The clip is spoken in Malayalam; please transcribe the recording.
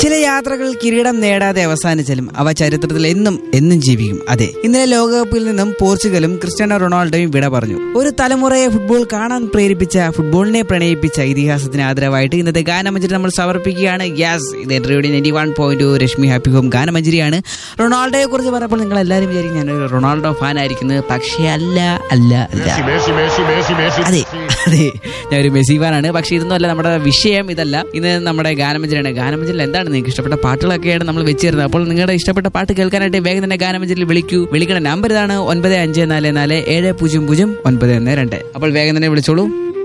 ചില യാത്രകൾ കിരീടം നേടാതെ അവസാനിച്ചാലും അവ ചരിത്രത്തിൽ എന്നും എന്നും ജീവിക്കും അതെ ഇന്നലെ ലോകകപ്പിൽ നിന്നും പോർച്ചുഗലും ക്രിസ്ത്യാനോ റൊണാൾഡോയും വിട പറഞ്ഞു ഒരു തലമുറയെ ഫുട്ബോൾ കാണാൻ പ്രേരിപ്പിച്ച ഫുട്ബോളിനെ പ്രണയിപ്പിച്ച ഇതിഹാസത്തിന് ആദരവായിട്ട് ഇന്നത്തെ ഗാനമഞ്ജരി നമ്മൾ സമർപ്പിക്കുകയാണ് ഗ്യാസ് ഇത് radio ninety one point Rashmi happy home ഗാനമഞ്ജരിയാണ് റൊണാൾഡോയെ കുറിച്ച് പറഞ്ഞപ്പോൾ നിങ്ങൾ എല്ലാവരും വിചാരിക്കും ഞാനൊരു റൊണാൾഡോ ഫാൻ ആയിരിക്കുന്നത് പക്ഷേ അല്ല അല്ല അല്ല Messi, Messi, Messi, Messi, അതെ Messi. അതെ ഞാൻ ഒരു മെസ്സി ഫാനാണ് പക്ഷെ ഇതൊന്നും അല്ല നമ്മുടെ വിഷയം ഇതല്ല ഇന്ന് നമ്മുടെ ഗാനമഞ്ജരിയാണ് ഗാനമഞ്ജരിയിൽ എന്താണ് നിങ്ങൾക്ക് ഇഷ്ടപ്പെട്ട പാട്ടുകളൊക്കെയാണ് നമ്മൾ വെച്ചിരുന്നത് അപ്പോൾ നിങ്ങളുടെ ഇഷ്ടപ്പെട്ട പാട്ട് കേൾക്കാനായിട്ട് വേഗം തന്നെ ഗാനമഞ്ജരിയിൽ വിളിക്കൂ വിളിക്കുന്ന നമ്പർ ഇതാണ് ഒൻപത് അഞ്ച് നാല് നാല് ഏഴ് പൂജ്യം പൂജ്യം ഒൻപത് ഒന്ന് രണ്ട് അപ്പോൾ വേഗം തന്നെ വിളിച്ചോളൂ